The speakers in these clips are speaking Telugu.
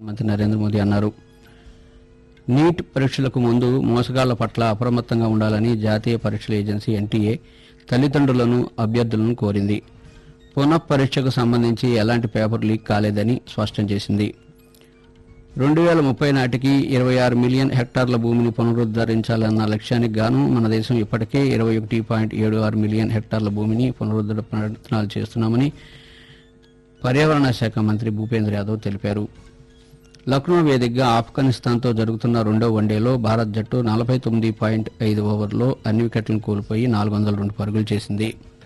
మంత్రి నరేంద్ర మోదీ అన్నారు నీట్ పరీక్షలకు ముందు మోసగాళ్ల పట్ల అప్రమత్తంగా ఉండాలని జాతీయ పరీక్షల ఏజెన్సీ ఎన్టీఏ తల్లిదండ్రులను అభ్యర్థులను కోరింది పునః పరీక్షకు సంబంధించి ఎలాంటి పేపర్ లీక్ కాలేదని స్పష్టం చేసింది రెండు వేల ముప్పై నాటికి ఇరవై ఆరు మిలియన్ హెక్టార్ల భూమిని పునరుద్ధరించాలన్న లక్ష్యానికి గాను మన దేశం ఇప్పటికే ఇరవై ఒకటి పాయింట్ ఏడు ఆరు మిలియన్ హెక్టార్ల భూమిని పునరుద్ధరణ ప్రయత్నాలు చేస్తున్నామని పర్యావరణ శాఖ మంత్రి భూపేంద్ర యాదవ్ తెలిపారు లక్నో వేదికగా ఆఫ్ఘనిస్తాన్తో జరుగుతున్న రెండో వన్డేలో భారత్ జట్టు నలభై తొమ్మిది పాయింట్ ఐదు ఓవర్లో అన్ని వికెట్లను కోల్పోయి నాలుగు వందల రెండు పరుగులు చేసింది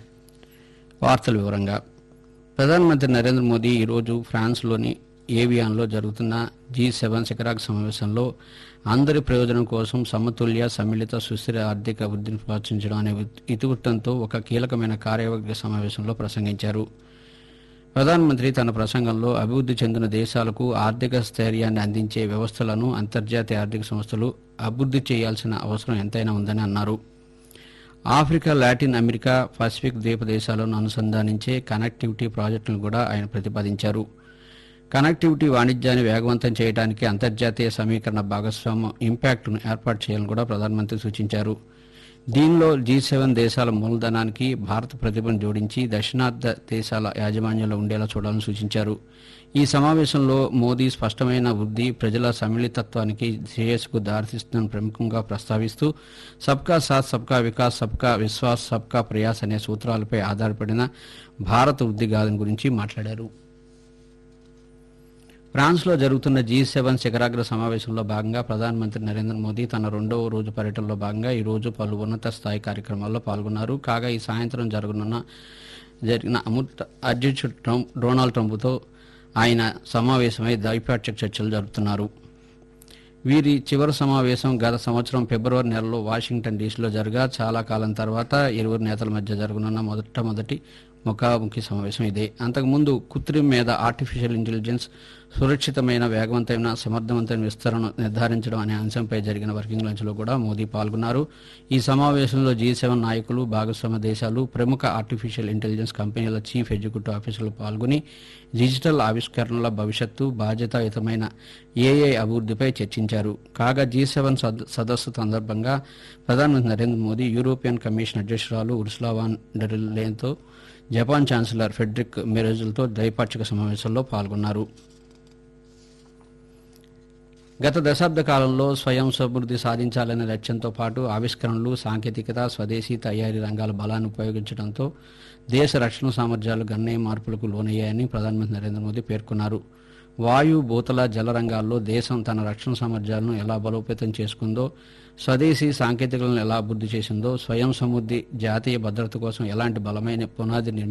వార్తల వివరంగా ప్రధానమంత్రి నరేంద్ర మోదీ ఈరోజు ఫ్రాన్స్లోని ఏవియాన్లో జరుగుతున్న జీ సెవెన్ శిఖరాగ్ సమావేశంలో అందరి ప్రయోజనం కోసం సమతుల్య సమ్మిళిత సుస్థిర ఆర్థిక వృద్ధిని ప్రోత్సహించడం అనే ఇతివృత్తంతో ఒక కీలకమైన కార్యవర్గ సమావేశంలో ప్రసంగించారు ప్రధానమంత్రి తన ప్రసంగంలో అభివృద్ధి చెందిన దేశాలకు ఆర్థిక స్థైర్యాన్ని అందించే వ్యవస్థలను అంతర్జాతీయ ఆర్థిక సంస్థలు అభివృద్ధి చేయాల్సిన అవసరం ఎంతైనా ఉందని అన్నారు ఆఫ్రికా లాటిన్ అమెరికా పసిఫిక్ ద్వీప దేశాలను అనుసంధానించే కనెక్టివిటీ ప్రాజెక్టులను కూడా ఆయన ప్రతిపాదించారు కనెక్టివిటీ వాణిజ్యాన్ని వేగవంతం చేయడానికి అంతర్జాతీయ సమీకరణ భాగస్వామ్యం ఇంపాక్ట్ను ఏర్పాటు చేయాలని కూడా ప్రధానమంత్రి సూచించారు దీనిలో జీ సెవెన్ దేశాల మూలధనానికి భారత ప్రతిభను జోడించి దక్షిణార్థ దేశాల యాజమాన్యంలో ఉండేలా చూడాలని సూచించారు ఈ సమావేశంలో మోదీ స్పష్టమైన వృద్ధి ప్రజల సమ్మిళితత్వానికి శ్రేయస్సుకు దారితీస్తుందని ప్రముఖంగా ప్రస్తావిస్తూ సబ్కా సాత్ సబ్కా వికాస్ సబ్కా విశ్వాస్ సబ్కా ప్రయాస్ అనే సూత్రాలపై ఆధారపడిన భారత వృద్ధి గాథను గురించి మాట్లాడారు ఫ్రాన్స్లో జరుగుతున్న జీ సెవెన్ శిఖరాగ్ర సమావేశంలో భాగంగా ప్రధానమంత్రి నరేంద్ర మోదీ తన రెండవ రోజు పర్యటనలో భాగంగా ఈ రోజు పలు ఉన్నత స్థాయి కార్యక్రమాల్లో పాల్గొన్నారు కాగా ఈ సాయంత్రం జరగనున్న జరిగిన అమృత అధ్యక్షుడు ట్రంప్ డొనాల్డ్ ట్రంప్తో ఆయన సమావేశమై ద్వైపాక్షిక చర్చలు జరుపుతున్నారు వీరి చివరి సమావేశం గత సంవత్సరం ఫిబ్రవరి నెలలో వాషింగ్టన్ డీసీలో జరగా చాలా కాలం తర్వాత ఇరువురు నేతల మధ్య జరగనున్న మొదటమొదటి ముఖాముఖి సమావేశం ఇదే అంతకుముందు కృత్రిమ మీద ఆర్టిఫిషియల్ ఇంటెలిజెన్స్ సురక్షితమైన వేగవంతమైన సమర్థవంతమైన విస్తరణ నిర్ధారించడం అనే అంశంపై జరిగిన వర్కింగ్ లంచ్లో కూడా మోదీ పాల్గొన్నారు ఈ సమావేశంలో జీ సెవెన్ నాయకులు భాగస్వామ్య దేశాలు ప్రముఖ ఆర్టిఫిషియల్ ఇంటెలిజెన్స్ కంపెనీల చీఫ్ ఎగ్జిక్యూటివ్ ఆఫీసర్లు పాల్గొని డిజిటల్ ఆవిష్కరణల భవిష్యత్తు బాధ్యతాయుతమైన ఏఐ అభివృద్ధిపై చర్చించారు కాగా జీ సెవెన్ సదస్సు సందర్భంగా ప్రధానమంత్రి నరేంద్ర మోదీ యూరోపియన్ కమిషన్ అధ్యక్షురాలు ఉర్సులా వాన్ డెర్ లేన్తో జపాన్ ఛాన్సలర్ ఫెడ్రిక్ మెరోజులతో ద్వైపాక్షిక సమావేశంలో పాల్గొన్నారు గత దశాబ్ద కాలంలో స్వయం సమృద్ధి సాధించాలనే లక్ష్యంతో పాటు ఆవిష్కరణలు సాంకేతికత స్వదేశీ తయారీ రంగాల బలాన్ని ఉపయోగించడంతో దేశ రక్షణ సామర్థ్యాలు గణనీయ మార్పులకు లోనయ్యాయని ప్రధానమంత్రి నరేంద్ర మోదీ పేర్కొన్నారు వాయు భూతల జల రంగాల్లో దేశం తన రక్షణ సామర్థ్యాలను ఎలా బలోపేతం చేసుకుందో స్వదేశీ సాంకేతికలను ఎలా అభివృద్ధి చేసిందో స్వయం సమృద్ధి జాతీయ భద్రత కోసం ఎలాంటి బలమైన పునాది నిర్మి